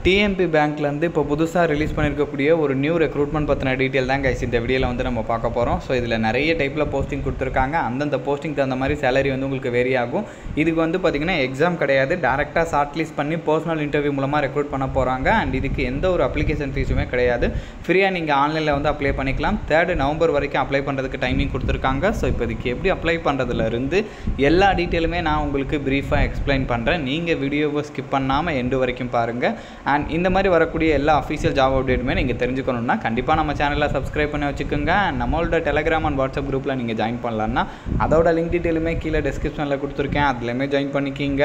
TMP பேங்க்லேருந்து இப்போ புதுசாக ரிலீஸ் பண்ணியிருக்கக்கூடிய ஒரு நியூ ரெக்ரூட்மெண்ட் பற்றின டீட்டெயில் தான் கைஸ் இந்த வீடியோவில் வந்து நம்ம பார்க்க போகிறோம் ஸோ இதில் நிறைய டைப்பில் போஸ்டிங் கொடுத்துருக்காங்க அந்தந்த போஸ்டிங் தகுந்த மாதிரி சேலரி வந்து உங்களுக்கு வேரி ஆகும் இதுக்கு வந்து பார்த்திங்கன்னா எக்ஸாம் கிடையாது டேரெக்டாக ஷார்ட் லிஸ்ட் பண்ணி பர்சனல் இன்டர்வியூ மூலமாக ரெக்ரூட் பண்ண போகிறாங்க அண்ட் இதுக்கு எந்த ஒரு அப்ளிகேஷன் ஃபீஸுமே கிடையாது ஃப்ரீயாக நீங்கள் ஆன்லைனில் வந்து அப்ளை பண்ணிக்கலாம் தேர்டு நவம்பர் வரைக்கும் அப்ளை பண்ணுறதுக்கு டைமிங் கொடுத்துருக்காங்க ஸோ இப்போ இதுக்கு எப்படி அப்ளை பண்ணுறதுலேருந்து எல்லா டீட்டெயிலுமே நான் உங்களுக்கு ப்ரீஃபாக எக்ஸ்பிளைன் பண்ணுறேன் நீங்கள் வீடியோவை ஸ்கிப் பண்ணாமல் எண்டு வரைக்கும் பாருங்கள் அண்ட் இந்த மாதிரி வரக்கூடிய எல்லா அஃபீஷியல் ஜாப் அப்டேட்டுமே நீங்கள் தெரிஞ்சுக்கணுன்னா கண்டிப்பாக நம்ம சேனலில் சப்ஸ்கிரைப் பண்ணி வச்சுக்கோங்க And நம்மளோட டெலகிராம் அண்ட் வாட்ஸ்அப் குரூப்பில் நீங்கள் ஜாயின் பண்ணலான்னா அதோட லிங்க் டீட்டெயிலுமே கீழே டிஸ்கிரிப்ஷனில் கொடுத்துருக்கேன் அதுலேயுமே ஜாயின் பண்ணிக்கிங்க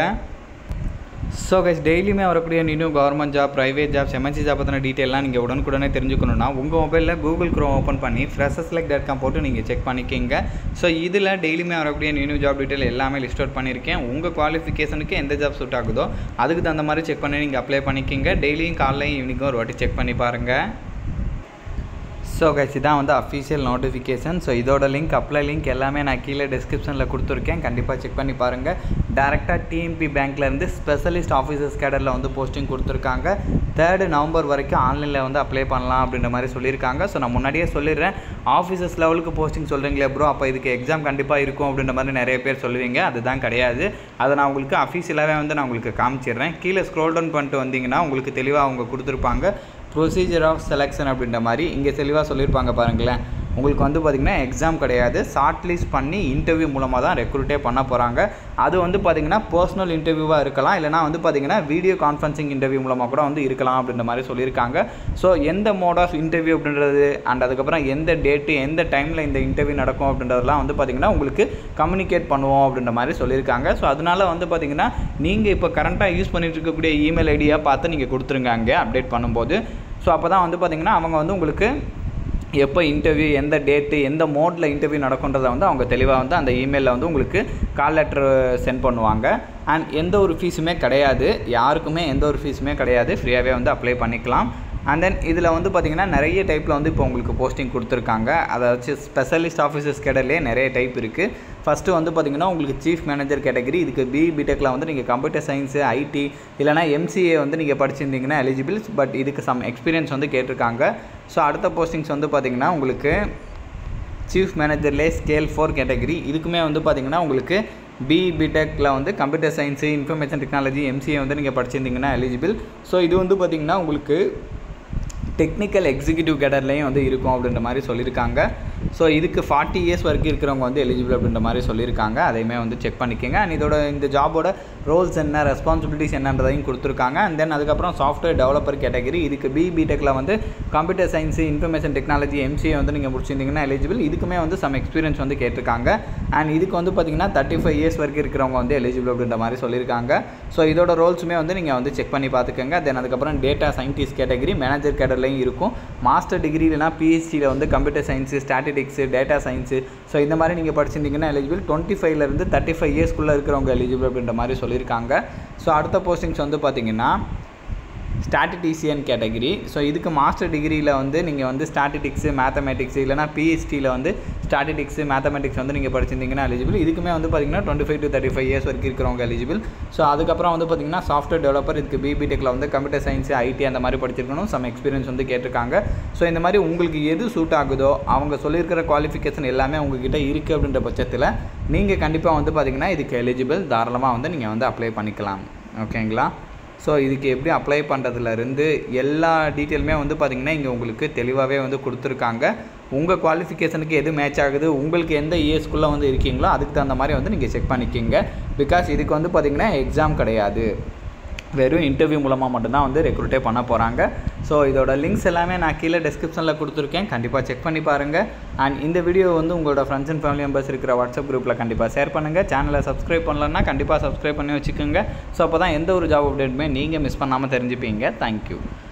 ஸோ கைஸ் டெய்லியுமே வரக்கூடிய new government job private jobs MNC job பற்றின டீட்டெயிலாம் நீங்கள் உடனுக்குடனே தெரிஞ்சுக்கணுன்னா உங்கள் மொபைலில் கூகுள் க்ரோம் ஓப்பன் பண்ணி ஃப்ரெஷஸ் லைக் டாட் காம் போட்டு நீங்கள் செக் பண்ணிக்கிங்க ஸோ இதில் டெய்லியுமே வரக்கூடிய நியூ ஜாப் டீட்டெயில் எல்லாமே லிஸ்ட் அவுட் பண்ணியிருக்கேன் உங்கள் குவாலிஃபிகேஷனுக்கு எந்த ஜாப் சூட் ஆகுதோ அதுக்கு தகுந்த மாதிரி செக் பண்ணி நீங்கள் அப்ளை பண்ணிக்கிங்க டெய்லியும் காலையும் ஈவினிங்கும் ஒரு வாட்டி செக் பண்ணி பாருங்கள் ஸோ கைஸ் இதான் வந்து அஃபீஷியல் நோட்டிஃபிகேஷன் ஸோ இதோட லிங்க் அப்ளை லிங்க் எல்லாமே நான் கீழே டிஸ்கிரிப்ஷனில் கொடுத்துருக்கேன் கண்டிப்பாக செக் பண்ணி பாருங்கள் டேரெக்டாக டிஎம்பி பேங்க்லேருந்து ஸ்பெஷலிஸ்ட் ஆஃபீஸர்ஸ் கேடரில் வந்து போஸ்டிங் கொடுத்துருக்காங்க தேர்டு நவம்பர் வரைக்கும் ஆன்லைனில் வந்து அப்ளை பண்ணலாம் அப்படின்ற மாதிரி சொல்லியிருக்காங்க ஸோ நான் முன்னாடியே சொல்லிடுறேன் ஆஃபீஸர்ஸ் லெவலுக்கு போஸ்டிங் சொல்கிறீங்களே ப்ரோ அப்போ இதுக்கு எக்ஸாம் கண்டிப்பாக இருக்கும் அப்படின்ற மாதிரி நிறைய பேர் சொல்லுவீங்க அதுதான் கிடையாது அதை நான் உங்களுக்கு அஃபீஷியலாகவே வந்து நான் உங்களுக்கு காமிச்சிடுறேன் கீழே ஸ்க்ரோல் டவுன் பண்ணிட்டு வந்தீங்கன்னா உங்களுக்கு தெளிவாக அவங்க கொடுத்துருப்பாங்க ப்ரொசீஜர் ஆஃப் செலெக்ஷன் அப்படின்ற மாதிரி இங்கே தெளிவாக சொல்லியிருப்பாங்க பாருங்களேன் உங்களுக்கு வந்து பார்த்திங்கன்னா எக்ஸாம் கிடையாது ஷார்ட் லிஸ்ட் பண்ணி இன்டர்வியூ மூலமாக தான் ரெக்ரூட்டே பண்ண போகிறாங்க அது வந்து பார்த்திங்கன்னா பர்சனல் இன்டர்வியூவாக இருக்கலாம் இல்லைனா வந்து பார்த்திங்கன்னா வீடியோ கான்ஃபரன்சிங் இன்டர்வியூ மூலமாக கூட வந்து இருக்கலாம் அப்படின்ற மாதிரி சொல்லியிருக்காங்க ஸோ எந்த மோட் ஆஃப் இன்டர்வியூ அப்படின்றது அண்ட் அதுக்கப்புறம் எந்த டேட்டு எந்த டைமில் இந்த இன்டர்வியூ நடக்கும் அப்படின்றதெல்லாம் வந்து பார்த்திங்கன்னா உங்களுக்கு கம்யூனிகேட் பண்ணுவோம் அப்படின்ற மாதிரி சொல்லியிருக்காங்க ஸோ அதனால் வந்து பார்த்திங்கன்னா நீங்கள் இப்போ கரண்ட்டாக யூஸ் பண்ணிட்டு இருக்கக்கூடிய இமெயில் ஐடியாக பார்த்து நீங்கள் கொடுத்துருங்க அங்கே அப்டேட் பண்ணும்போது ஸோ அப்போ தான் வந்து பார்த்திங்கன்னா அவங்க வந்து உங்களுக்கு எப்போ இன்டர்வியூ எந்த டேட்டு எந்த மோடில் இன்டர்வியூ நடக்குன்றதை வந்து அவங்க தெளிவாக வந்து அந்த இமெயிலில் வந்து உங்களுக்கு கால் லெட்டர் சென்ட் பண்ணுவாங்க அண்ட் எந்த ஒரு ஃபீஸுமே கிடையாது யாருக்குமே எந்த ஒரு ஃபீஸுமே கிடையாது ஃப்ரீயாகவே வந்து அப்ளை பண்ணிக்கலாம் அண்ட் தென் இதில் வந்து பார்த்திங்கன்னா நிறைய டைப்பில் வந்து இப்போ உங்களுக்கு போஸ்டிங் கொடுத்துருக்காங்க அதாச்சும் ஸ்பெஷலிஸ்ட் ஆஃபீஸர்ஸ் கேட்டர்லேயே நிறைய டைப் இருக்குது ஃபஸ்ட்டு வந்து பார்த்திங்கன்னா உங்களுக்கு சீஃப் மேனேஜர் கேட்டகரி இதுக்கு பி பிடெக்கில் வந்து நீங்கள் கம்ப்யூட்டர் சயின்ஸு ஐடி இல்லைனா எம்சிஏ வந்து நீங்கள் படிச்சிருந்தீங்கன்னா எலிஜிபிள்ஸ் பட் இதுக்கு சம் எக்ஸ்பீரியன்ஸ் வந்து கேட்டிருக்காங்க ஸோ அடுத்த போஸ்டிங்ஸ் வந்து பார்த்திங்கன்னா உங்களுக்கு சீஃப் மேனேஜர்லேயே ஸ்கேல் ஃபோர் கேட்டகரி இதுக்குமே வந்து பார்த்திங்கன்னா உங்களுக்கு பி பிடெக்கில் வந்து computer science information technology MCA வந்து நீங்கள் படிச்சிருந்தீங்கன்னா எலிஜிபிள் ஸோ இது வந்து பார்த்திங்கன்னா உங்களுக்கு டெக்னிக்கல் எக்ஸிக்யூட்டிவ் கேடர்லேயும் வந்து இருக்கும் அப்படின்ற மாதிரி சொல்லியிருக்காங்க ஸோ இதுக்கு ஃபார்ட்டி இயர்ஸ் வரைக்கும் இருக்கிறவங்க வந்து எலிஜிபிள் அப்படின்ற மாதிரி சொல்லியிருக்காங்க அதையுமே வந்து செக் பண்ணிக்கோங்க அண்ட் இதோட இந்த ஜாபோட ரோல்ஸ் என்ன ரெஸ்பான்சிபிலிட்டிஸ் என்னன்றதையும் கொடுத்துருக்காங்க அண்ட் தென் அதுக்கப்புறம் சாஃப்ட்வேர் டெவலப்பர் கேட்டகரி இதுக்கு பி பிடெக்கில் வந்து computer science information technology MCA வந்து நீங்கள் முடிச்சிருந்தீங்கன்னா எலிஜிபிள் இதுக்குமே வந்து சம் எக்ஸ்பீரியன்ஸ் வந்து கேட்டிருக்காங்க அண்ட் இதுக்கு வந்து பார்த்திங்கன்னா தேர்ட்டி ஃபைவ் இயர்ஸ் வரைக்கும் இருக்கிறவங்க வந்து எலிஜிபிள் அப்படின்ற மாதிரி சொல்லியிருக்காங்க ஸோ இதோட ரோல்ஸுமே வந்து நீங்கள் வந்து செக் பண்ணி பார்த்துக்கோங்க தென் அதுக்கப்புறம் டேட்டா சயின்டிஸ்ட் கேட்டகரி மேனேஜர் கேட்டர்லையும் இருக்கும் மாஸ்டர் டிகிரி இல்லைனா பிஹெச்டியில் வந்து computer science statistics data science so இந்த மாதிரி நீங்கள் படிச்சிருந்தீங்கன்னா எலிஜிபிள் டுவெண்ட்டி ஃபைவ்லேருந்து தேர்ட்டி ஃபைவ் இயர்ஸ்க்குள்ளே இருக்கிறவங்க எலிஜிபிள் அப்படின்ற மாதிரி சொல்லியிருக்காங்க ஸோ அடுத்த போஸ்டிங்ஸ் வந்து பார்த்திங்கன்னா ஸ்டாட்டிடிஷியன் கேட்டகிரி ஸோ இதுக்கு மாஸ்டர் டிகிரியில் வந்து நீங்கள் வந்து ஸ்டாட்டிடிக்ஸு மேத்தமெட்டிக்ஸ் இல்லைனா பிஹெச்டியில் வந்து ஸ்டாட்டிடிக்ஸு மேத்தமெட்டிக்ஸ் வந்து நீங்கள் படிச்சிருந்தீங்கன்னா எலிஜிபிள் இதுக்குமே வந்து பார்த்திங்கன்னா twenty five to thirty five years வரைக்கும் இருக்கிறவங்க எலிஜிபிள் ஸோ அதுக்கப்புறம் வந்து பார்த்திங்கன்னா சாஃப்ட்வேர் டெவலப்பர் இதுக்கு பிபிடெக்கில் வந்து கம்ப்யூட்டர் சயின்ஸ் ஐடி அந்த மாதிரி படிச்சிருக்கணும் சம் எக்ஸ்பீரியன்ஸ் வந்து கேட்டிருக்காங்க ஸோ இந்த மாதிரி உங்களுக்கு எது சூட் ஆகுதோ அவங்க சொல்லியிருக்கிற குவாலிஃபிகேஷன் எல்லாமே உங்ககிட்ட இருக்குது அப்படின்ற பட்சத்தில் நீங்கள் கண்டிப்பாக வந்து பார்த்திங்கன்னா இதுக்கு எலிஜிபிள் தாராளமாக வந்து நீங்கள் வந்து அப்ளை பண்ணிக்கலாம் ஓகேங்களா ஸோ இதுக்கு எப்படி அப்ளை பண்ணுறதுலேருந்து எல்லா டீட்டெயிலுமே வந்து பார்த்திங்கன்னா இங்கே உங்களுக்கு தெளிவாகவே வந்து கொடுத்துருக்காங்க உங்கள் குவாலிஃபிகேஷனுக்கு எது மேட்ச் ஆகுது உங்களுக்கு எந்த இயர்ஸ்க்குள்ளே வந்து இருக்கீங்களோ அதுக்கு தகுந்த மாதிரி வந்து நீங்கள் செக் பண்ணிக்கிங்க பிகாஸ் இதுக்கு வந்து பார்த்திங்கன்னா எக்ஸாம் கிடையாது வெறும் இன்டர்வியூ மூலமாக மட்டும்தான் வந்து ரெக்ரூட்டே பண்ண போகிறாங்க ஸோ இதோட லிங்க்ஸ் எல்லாமே நான் கீழே டிஸ்கிரிப்ஷனில் கொடுத்துருக்கேன் கண்டிப்பாக செக் பண்ணி பாருங்கள் அண்ட் இந்த வீடியோ வந்து உங்களோட ஃப்ரெண்ட்ஸ் அண்ட் ஃபேமிலி மெம்பர்ஸ் இருக்கிற வாட்ஸ்அப் குரூப்பில் கண்டிப்பாக ஷேர் பண்ணுங்கள் சேனலை சப்ஸ்கிரைப் பண்ணலன்னா கண்டிப்பாக சப்ஸ்கிரைப் பண்ணி வச்சுக்கோங்க ஸோ அப்போ தான் எந்த ஒரு ஜாப் அப்டேட்டுமே நீங்கள் மிஸ் பண்ணாமல் தெரிஞ்சுப்பீங்க தேங்க்யூ